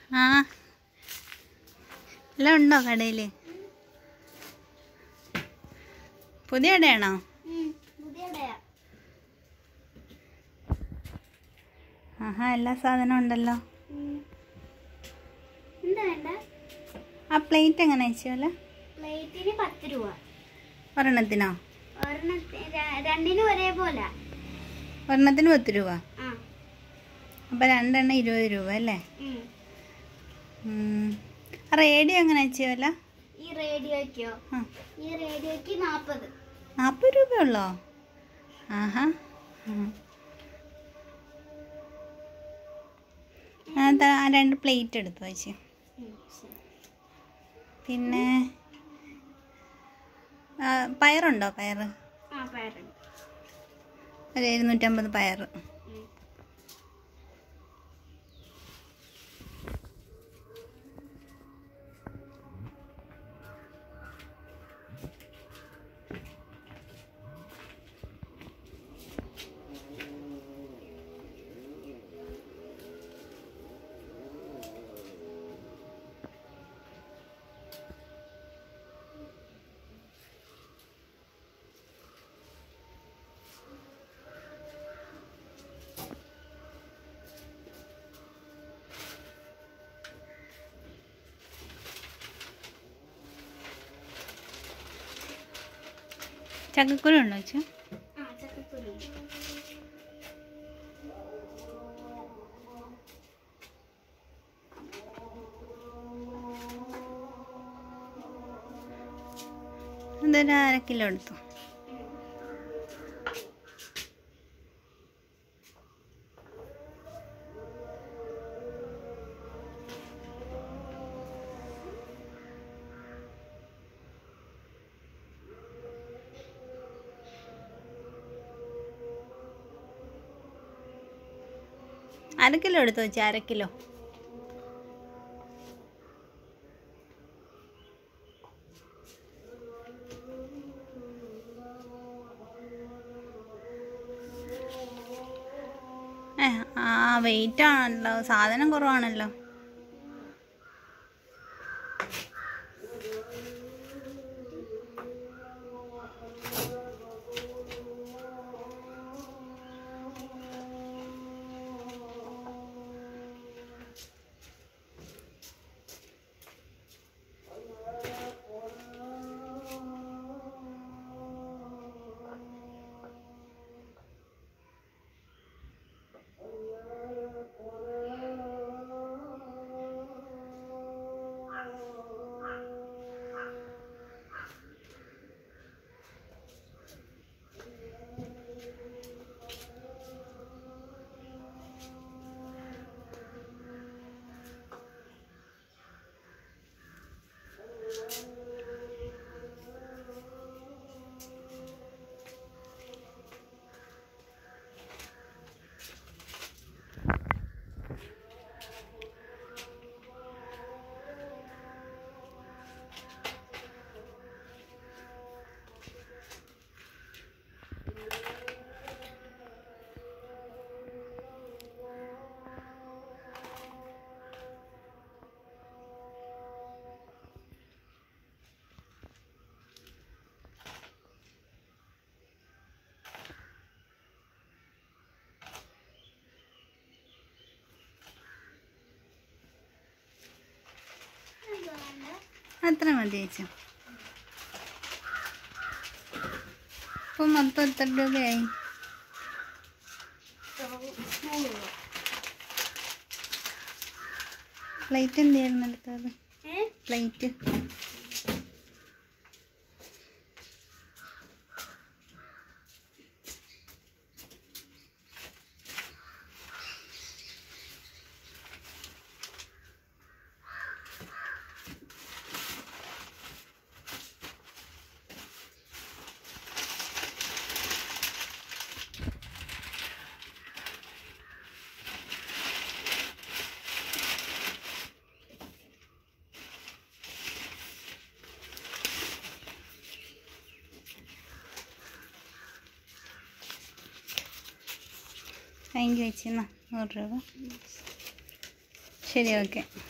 ആ എല്ലാം ഉണ്ടോ കടയിൽ പുതിയ കടയാണോ ആഹാ എല്ലാ സാധനവും ഉണ്ടല്ലോ എന്താ വേണ്ട ആ പ്ലേറ്റ് എങ്ങനെ വെച്ചോല്ല പ്ലേറ്റിന് പത്ത് രൂപ ഒരെണ്ണത്തിനോ ഒരെണ്ണത്തിന് ര- രണ്ടിനും ഒരേപോലെ ഒരെണ്ണത്തിന് പത്ത് രൂപ ആ അപ്പം രണ്ടെണ്ണം ഇരുപത് രൂപ അല്ലേ ഉം. ഉം. ആ റേഡിയോ എങ്ങനെ വെച്ചോല്ല ഈ റേഡിയോയ്ക്കോ ആ ഈ റേഡിയോയ്ക്ക് നാൽപ്പത് നാൽപ്പത് രൂപയുള്ളോ ആഹാ ഉം. ആ, ദാ ആ രണ്ട് പ്ലേറ്റ് എടുത്തു വെച്ച് പിന്നെ ആ, പയറുണ്ടോ പയറ് ആ പയറുണ്ട് ഒരു എഴുന്നൂറ്റമ്പത് പയറ് ഉം. ചക്കക്കുരു ഉണ്ടോ വെച്ചു ആ ചക്കക്കുരു ഇതൊരു അര കിലോ എടുത്തു അര കിലോ എടുത്തു വെച്ചാൽ അര കിലോ ഏ ആ വെയിറ്റ് ആണല്ലോ സാധനം കുറവാണല്ലോ എന്താ വേണ്ട അത്ര മതി ചേച്ചി ഇപ്പം മൊത്തം എത്ര രൂപയായി നൂറ് രൂപ പ്ലേറ്റ് എന്ത് ചെയ്യായിരുന്നു എടുത്തത് ഏ പ്ലേറ്റ് താങ്ക് യു ചേച്ചി എന്നാ നൂറ് രൂപ ശരി ഓക്കെ